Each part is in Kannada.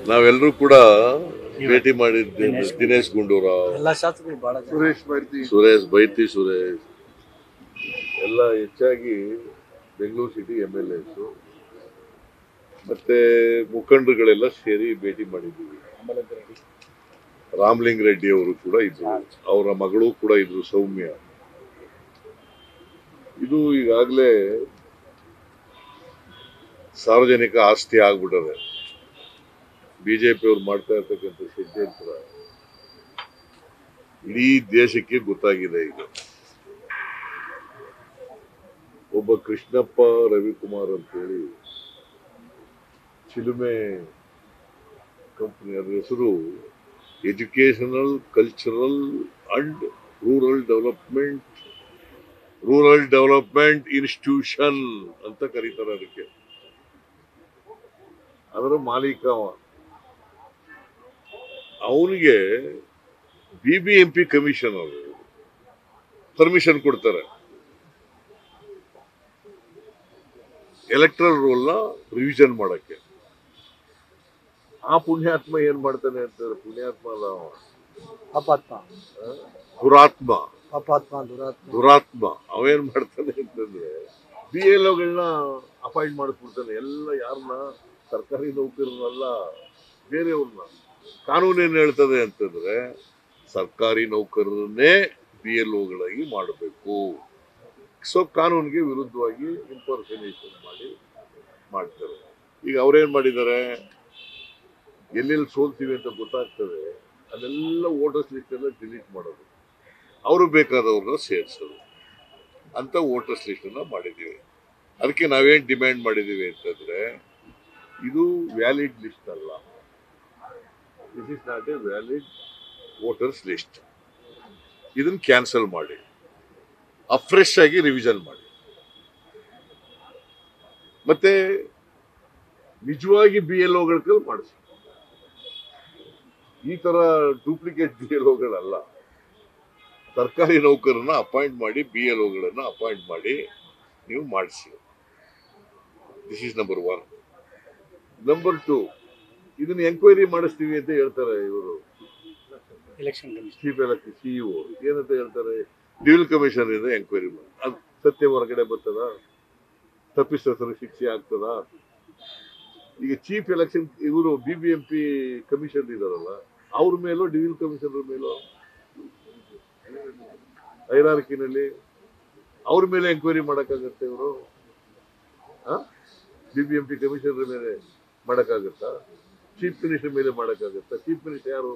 ನಾವೆಲ್ಲರೂ ಕೂಡ ಭೇಟಿ ಮಾಡಿದ್ದೇವೆ ದಿನೇಶ್ ಗುಂಡೂರಾವ್ ಎಲ್ಲ ಶಾಸಕರು ಬಹಳ ಜನ ಸುರೇಶ್ ಬೈರ್ತಿ ಸುರೇಶ್ ಬೈತಿ ಸುರೇಶ್ ಎಲ್ಲ ಹೆಚ್ಚಾಗಿ Bengaluru city M L S ಮತ್ತೆ ಮುಖಂಡರುಗಳೆಲ್ಲ ಸೇರಿ ಭೇಟಿ ಮಾಡಿದ್ದೀವಿ ರಾಮಲಿಂಗ ರೆಡ್ಡಿ ಅವರು ಕೂಡ ಇದ್ರು ಅವರ ಮಗಳು ಕೂಡ ಇದ್ರು ಸೌಮ್ಯ ಇದು ಈಗಾಗಲೇ ಸಾರ್ವಜನಿಕ ಆಸ್ತಿ ಆಗ್ಬಿಟ್ಟದೆ ಬಿಜೆಪಿ ಅವ್ರು ಮಾಡ್ತಾ ಇರ್ತಕ್ಕಂಥ ಷಡ್ಯಂತ್ರ ಇಡೀ ದೇಶಕ್ಕೆ ಗೊತ್ತಾಗಿದೆ ಈಗ ಒಬ್ಬ ಕೃಷ್ಣಪ್ಪ ರವಿಕುಮಾರ್ ಅಂತೇಳಿ ಚಿಲುಮೆ ಕಂಪನಿ ಅದ್ರ ಹೆಸರು educational cultural and rural development rural development institution ಅಂತ ಕರೀತಾರೆ ಅದಕ್ಕೆ ಅದರ ಮಾಲೀಕ ಅವ ಅವನಿಗೆ B B M P commission ಅವರು ಪರ್ಮಿಷನ್ ಕೊಡ್ತಾರೆ ಎಲೆಕ್ಟ್ರಲ್ ರೋಲ್ನ ರಿವಿಷನ್ ಮಾಡಕ್ಕೆ ಆ ಪುಣ್ಯಾತ್ಮ ಏನ್ ಮಾಡ್ತಾನೆ ಅಂತಾರೆ ಪುಣ್ಯಾತ್ಮ ಅಲ್ಲ ಅವ. ಅಪಾತ್ಮ ದುರಾತ್ಮ ಅಪಾತ್ಮ ದುರಾತ್ಮ ದುರಾತ್ಮ ಅವೇನ್ ಮಾಡ್ತಾನೆ ಅಂತಂದ್ರೆ ಬಿ ಎಲ್ ಒಗಳನ್ನ ಅಪಾಯಿಂಟ್ ಮಾಡಿಸ್ಬಿಡ್ತಾನೆ ಎಲ್ಲ ಯಾರನ್ನ ಸರ್ಕಾರಿ ನೌಕರರಲ್ಲ ಬೇರೆಯವ್ರನ್ನ ಕಾನೂನು ಏನ್ ಹೇಳ್ತದೆ ಅಂತಂದ್ರೆ ಸರ್ಕಾರಿ ನೌಕರರನ್ನೇ ಬಿ ಎಲ್ ಒಗಳಾಗಿ ಮಾಡಬೇಕು ಸೊ ಕಾನೂನಿಗೆ ವಿರುದ್ಧವಾಗಿ ಇಂಪರ್ಸನೇಷನ್ ಮಾಡಿ ಮಾಡ್ತಾರೆ ಈಗ ಅವ್ರೇನ್ ಮಾಡಿದ್ದಾರೆ ಎಲ್ಲೆಲ್ಲಿ ಸೋಲ್ತೀವಿ ಅಂತ ಗೊತ್ತಾಗ್ತದೆ ಅದೆಲ್ಲ ವೋಟರ್ಸ್ ಲಿಸ್ಟ್ ಎಲ್ಲ ಡಿಲೀಟ್ ಮಾಡೋದು ಅವರು ಬೇಕಾದವ್ರನ್ನ ಸೇರಿಸೋದು ಅಂತ ವೋಟರ್ಸ್ ಲಿಸ್ಟ್ ಅನ್ನ ಮಾಡಿದ್ದೀವಿ ಅದಕ್ಕೆ ನಾವೇನ್ ಡಿಮ್ಯಾಂಡ್ ಮಾಡಿದ್ದೀವಿ ಅಂತಂದ್ರೆ ಇದು ವ್ಯಾಲಿಡ್ ಲಿಸ್ಟ್ ಅಲ್ಲ this is not a valid voters list ಇದನ್ನ ಕ್ಯಾನ್ಸಲ್ ಮಾಡಿ ಅಫ್ರೆಶ್ ಆಗಿ ರಿವಿಷನ್ ಮಾಡಿ ಮತ್ತೆ ನಿಜವಾಗಿ ಬಿ ಎಲ್ ಒಗಳ ಕೈಲಿ ಮಾಡಿಸಿ ಈ ತರ ಡೂಪ್ಲಿಕೇಟ್ ಬಿ ಎಲ್ ಒಗಳಲ್ಲ ಸರ್ಕಾರಿ ನೌಕರನ್ನ ಅಪಾಯಿಂಟ್ ಮಾಡಿ ಬಿ ಎಲ್ ಒಗಳನ್ನ ಅಪಾಯಿಂಟ್ ಮಾಡಿ ನೀವು ಮಾಡಿಸಿ this is number one number two ಇದನ್ನ ಎಂಕ್ವೈರಿ ಮಾಡಿಸ್ತೀವಿ ಅಂತ ಹೇಳ್ತಾರೆ ಇವರು election commission chief elect CEO ಏನಂತ ಹೇಳ್ತಾರೆ ಡಿವಿಲ್ ಕಮಿಷನ್ ಇಂದ ಎಂಕ್ವೈರಿ ಮಾಡಿ ಅದು ಸತ್ಯ ಹೊರಗಡೆ ಬರ್ತದ ತಪ್ಪಿಸ್ತರ ಶಿಕ್ಷೆ ಆಗ್ತದ ಈಗ ಚೀಫ್ ಎಲೆಕ್ಷನ್ ಇವರು B B M P commission ಇದಾರಲ್ಲ ಅವ್ರ ಮೇಲೂ ಡಿವಿಲ್ ಕಮಿಷನರ್ ಮೇಲೂ ಹೈರಾರ್ಕಿನಲ್ಲಿ ಅವ್ರ ಮೇಲೆ ಎಂಕ್ವೈರಿ ಮಾಡಕ್ಕಾಗತ್ತೆ ಇವರು B B M P commissioner ಮೇಲೆ ಮಾಡಕ್ಕಾಗತ್ತಾ ಚೀಫ್ ಮಿನಿಸ್ಟರ್ ಮೇಲೆ ಮಾಡಕ್ಕಾಗತ್ತಾ ಚೀಫ್ ಮಿನಿಸ್ಟರ್ ಯಾರು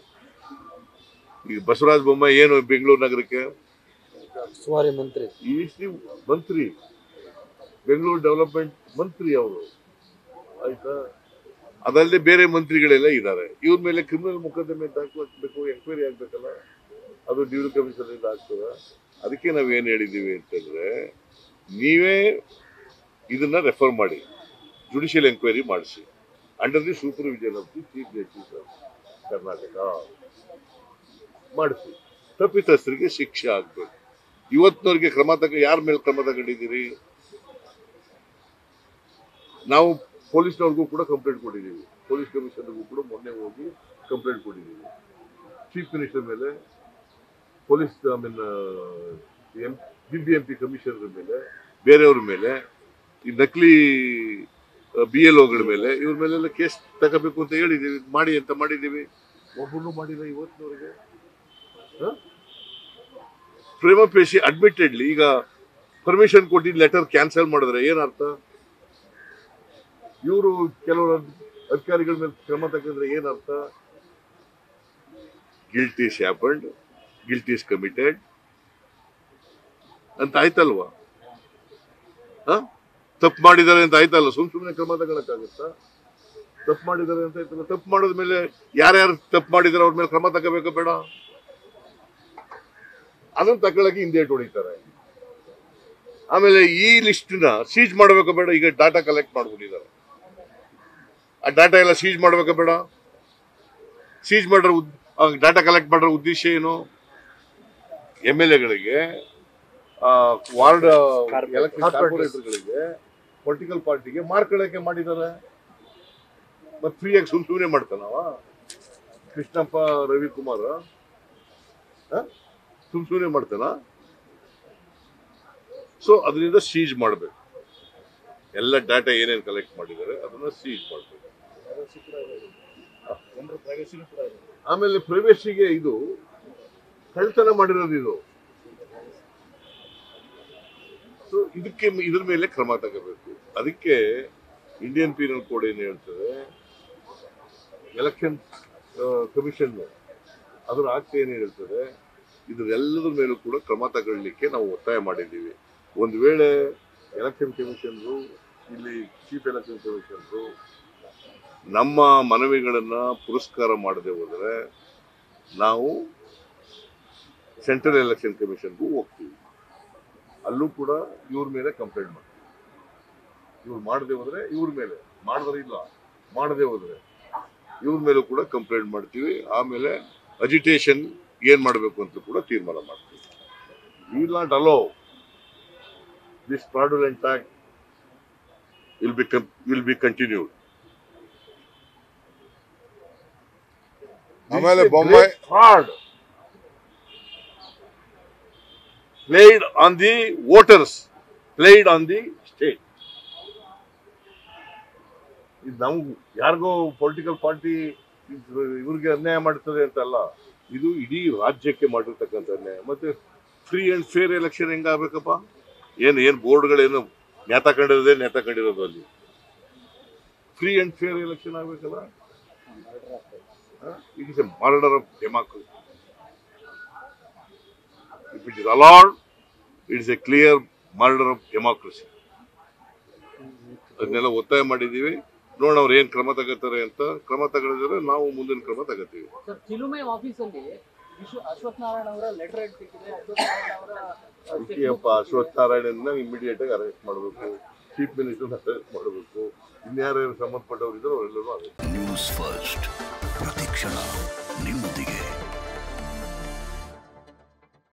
ಈಗ ಬಸವರಾಜ ಬೊಮ್ಮಾಯಿ ಏನು ಬೆಂಗಳೂರು ನಗರಕ್ಕೆ ಸುಮಾರಿ ಮಂತ್ರಿ ಈ ಮಂತ್ರಿ ಬೆಂಗಳೂರು ಡೆವಲಪ್ಮೆಂಟ್ ಮಂತ್ರಿ ಅವರು ಆಯ್ತಾ ಅದಲ್ಲದೆ ಬೇರೆ ಮಂತ್ರಿಗಳೆಲ್ಲ ಇದ್ದಾರೆ ಇವ್ರ ಮೇಲೆ ಕ್ರಿಮಿನಲ್ ಮೊಕದ್ದಮೆ ದಾಖಲಿಸಬೇಕು ಎಂಕ್ವೈರಿ ಆಗ್ಬೇಕಲ್ಲ ಅದು ಡ್ಯೂಟಿ ಕಮಿಷನ್ ಇಂದ ಆಗ್ತದ ಅದಕ್ಕೆ ನಾವ್ ಏನ್ ಹೇಳಿದೀವಿ ಅಂತಂದ್ರೆ ನೀವೇ ಇದನ್ನ ರೆಫರ್ ಮಾಡಿ ಜುಡಿಷಿಯಲ್ ಎಂಕ್ವೈರಿ ಮಾಡಿಸಿ under the supervision of the chief justice of Karnataka ಮಾಡಿಸಿ ತಪ್ಪಿತಸ್ಥರಿಗೆ ಶಿಕ್ಷೆ ಆಗ್ಬೇಕು ಇವತ್ತಿನವ್ರಿಗೆ ಕ್ರಮ ತಗ ಯಾರ ಮೇಲೆ ಕ್ರಮ ತಗೊಂಡಿದ್ದೀರಿ ನಾವು ಪೊಲೀಸ್ನವ್ರಿಗೂ ಕೂಡ ಕಂಪ್ಲೇಂಟ್ ಕೊಟ್ಟಿದ್ದೀವಿ ಪೊಲೀಸ್ ಕಮಿಷನರ್ಗೂ ಕೂಡ ಮೊನ್ನೆ ಹೋಗಿ ಕಂಪ್ಲೇಂಟ್ ಕೊಟ್ಟಿದ್ದೀವಿ ಚೀಫ್ ಮಿನಿಸ್ಟರ್ ಮೇಲೆ police I mean M B B M P commissioner ಮೇಲೆ ಬೇರೆಯವ್ರ ಮೇಲೆ ಈ ನಕಲಿ ಬಿ ಎಲ್ ಒಗಳ ಮೇಲೆ ಇವ್ರ ಮೇಲೆಲ್ಲ ಕೇಸ್ ತಗೋಬೇಕು ಅಂತ ಹೇಳಿದ್ದೀವಿ ಮಾಡಿ ಅಂತ ಮಾಡಿದ್ದೀವಿ ಒಬ್ಬರು ಮಾಡಿಲ್ಲ ಇವತ್ತಿನವರೆಗೆ ಪ್ರೇಮ ಪೇಶಿ ಅಡ್ಮಿಟೆಡ್ಲಿ ಈಗ ಪರ್ಮಿಷನ್ ಕೊಟ್ಟಿದ್ದ ಲೆಟರ್ ಕ್ಯಾನ್ಸಲ್ ಮಾಡಿದ್ರೆ ಏನರ್ಥ ಇವರು ಕೆಲವರು ಅಧಿಕಾರಿಗಳ ಮೇಲೆ ಕ್ರಮ ತಗೊಂಡ್ರೆ ಏನರ್ಥ guilt is happened guilt is committed ಅಂತ ಆಯ್ತಲ್ವಾ ತಪ್ಪು ಮಾಡಿದ್ದಾರೆ ಅಂತ ಆಯ್ತಲ್ಲ ಸುಮ್ ಸುಮ್ಮನೆ ಕ್ರಮ ತಗೊಳಕ್ಕಾಗತ್ತಾ ತಪ್ಪು ಮಾಡಿದ್ದಾರೆ ಅಂತ ಆಯ್ತಲ್ಲ ತಪ್ಪು ಮಾಡಿದ್ಮೇಲೆ ಯಾರ್ಯಾರು ತಪ್ಪು ಮಾಡಿದಾರೆ ಅವ್ರ ಮೇಲೆ ಕ್ರಮ ತಗೋಬೇಕು ಬೇಡ ಅದನ್ನ ತಗೊಳಕ್ಕೆ ಹಿಂದೇಟ್ ಹೊಡಿತಾರೆ ಆಮೇಲೆ ಈ ಲಿಸ್ಟ್ ನ ಸೀಜ್ ಮಾಡಬೇಕು ಬೇಡ ಈಗ ಡಾಟಾ ಕಲೆಕ್ಟ್ ಮಾಡ್ಬಿಟ್ಟಿದ್ದಾರೆ ಆ ಡಾಟಾ ಎಲ್ಲ ಸೀಜ್ ಮಾಡಬೇಕು ಬೇಡ ಸೀಜ್ ಮಾಡೋ ಡಾಟಾ ಕಲೆಕ್ಟ್ ಮಾಡೋ ಉದ್ದೇಶ ಏನು ಎಮ್ ಎಲ್ ಎಗಳಿಗೆ ವಾರ್ಡ್ ಎಲೆಕ್ಷನ್ ಕಾರ್ಪೊರೇಟರ್ಗಳಿಗೆ ಪೊಲಿಟಿಕಲ್ ಪಾರ್ಟಿಗೆ ಮಾರ್ಕೊಳ್ಳಕ್ಕೆ ಮಾಡಿದ್ದಾರೆ ಮತ್ತೆ ಫ್ರೀಯಾಗಿ ಸುಮ್ ಸುಮ್ಮನೆ ಮಾಡ್ತಾನವ ಕೃಷ್ಣಪ್ಪ ರವಿಕುಮಾರ ಸುಮ್ ಸುಮ್ಮನೆ ಮಾಡ್ತಾನ ಸೊ ಅದರಿಂದ ಸೀಜ್ ಮಾಡಬೇಕು ಎಲ್ಲ ಡಾಟಾ ಏನೇನು ಕಲೆಕ್ಟ್ ಮಾಡಿದ್ದಾರೆ ಅದನ್ನ ಸೀಜ್ ಮಾಡಬೇಕು ಆಮೇಲೆ ಪ್ರವೇಶಿಗೆ ಇದು ಕಳ್ತನ ಮಾಡಿರೋದು ಇದು ಸೊ ಇದಕ್ಕೆ ಇದ್ರ ಮೇಲೆ ಕ್ರಮ ತಗೋಬೇಕು ಅದಕ್ಕೆ ಇಂಡಿಯನ್ ಪೀನಲ್ ಕೋಡ್ ಏನು ಹೇಳ್ತದೆ ಎಲೆಕ್ಷನ್ ಕಮಿಷನ್ ಅದರ ಆಕ್ಟ್ ಏನು ಹೇಳ್ತದೆ ಇದರೆಲ್ಲದ್ರ ಮೇಲೂ ಕೂಡ ಕ್ರಮ ತಗೊಳ್ಳಿಕ್ಕೆ ನಾವು ಒತ್ತಾಯ ಮಾಡಿದ್ದೀವಿ ಒಂದು ವೇಳೆ ಎಲೆಕ್ಷನ್ ಕಮಿಷನ್ರು ಇಲ್ಲಿ ಚೀಫ್ ಎಲೆಕ್ಷನ್ ಕಮಿಷನ್ರು ನಮ್ಮ ಮನವಿಗಳನ್ನ ಪುರಸ್ಕಾರ ಮಾಡದೆ ಹೋದರೆ ನಾವು ಸೆಂಟ್ರಲ್ ಎಲೆಕ್ಷನ್ ಕಮಿಷನ್ಗೂ ಹೋಗ್ತೀವಿ ಅಲ್ಲೂ ಕೂಡ ಇವ್ರ ಮೇಲೆ ಕಂಪ್ಲೇಂಟ್ ಮಾಡ್ತೀವಿ ಇವ್ರು ಮಾಡದೆ ಹೋದ್ರೆ ಇವ್ರ ಮೇಲೆ ಮಾಡಿದ್ರೆ ಇಲ್ಲ ಮಾಡದೆ ಹೋದ್ರೆ ಇವ್ರ ಮೇಲೂ ಕೂಡ ಕಂಪ್ಲೇಂಟ್ ಮಾಡ್ತೀವಿ ಆಮೇಲೆ ಅಜಿಟೇಷನ್ ಏನ್ ಮಾಡಬೇಕು ಅಂತ ಕೂಡ ತೀರ್ಮಾನ ಮಾಡ್ತೀವಿ will not allow this fraudulent act will be com- will be continued ಆಮೇಲೆ Bombay fraud played on the voters played on the state ಇದು ನಮ್ಗೆ ಯಾರಿಗೋ ಪೊಲಿಟಿಕಲ್ ಪಾರ್ಟಿ ಇವ್ರಿಗೆ ಅನ್ಯಾಯ ಮಾಡ್ತದೆ ಅಂತಲ್ಲ ಇದು ಇಡೀ ರಾಜ್ಯಕ್ಕೆ ಮಾಡಿರ್ತಕ್ಕಂಥ ಅನ್ಯಾಯ ಮತ್ತೆ ಫ್ರೀ ಅಂಡ್ ಫೇರ್ ಎಲೆಕ್ಷನ್ ಹೆಂಗಾಗಬೇಕಪ್ಪ ಏನು ಏನು ಬೋರ್ಡ್ಗಳೇನು ನೇತಾಕೊಂಡಿರೋದೇ ನೇತಾಕೊಂಡಿರೋದು ಅಲ್ಲಿ ಫ್ರೀ ಅಂಡ್ ಫೇರ್ ಎಲೆಕ್ಷನ್ ಆಗ್ಬೇಕಲ್ಲ it is a murder of democracy if it is allowed it is a clear murder of democracy ಅದನ್ನೆಲ್ಲ ಒತ್ತಾಯ ಮಾಡಿದ್ದೀವಿ ನೋಡೋಣ ಅವ್ರು ಏನ್ ಕ್ರಮ ತಗೋತಾರೆ ಅಂತ ಕ್ರಮ ತಗೊಳಿದ್ರೆ ನಾವು ಮುಂದಿನ ಕ್ರಮ ತಗೋತೀವಿ ಸರ್ ಚಿಲುಮೆ ಆಫೀಸಲ್ಲಿ ವಿಶ್ವ ಅಶ್ವಥ್ ನಾರಾಯಣ ಅವರ ಲೆಟರ್ ಹೆಡ್ ಸಿಕ್ಕಿದೆ ಅಶ್ವಥ್ ನಾರಾಯಣ ಅವರ ವಿಷಯಪ್ಪ ಅಶ್ವಥ್ ನಾರಾಯಣನ ಇಮಿಡಿಯೇಟ್ ಆಗಿ ಅರೆಸ್ಟ್ ಮಾಡಬೇಕು ಚೀಫ್ ಮಿನಿಸ್ಟರ್ ಅರೆಸ್ಟ್ ಮಾಡಬೇಕು ಇನ್ಯಾರು ಸಂಬಂಧಪಟ್ಟವ್ರು ಇದ್ರು ಅವರೆಲ್ಲರೂ ಅರೆಸ್ಟ್ ನ್ಯೂಸ್ ಫಸ್ಟ್ ಪ್ರತಿಕ್ಷಣ ನಿಮ್ಮೊಂದಿಗೆ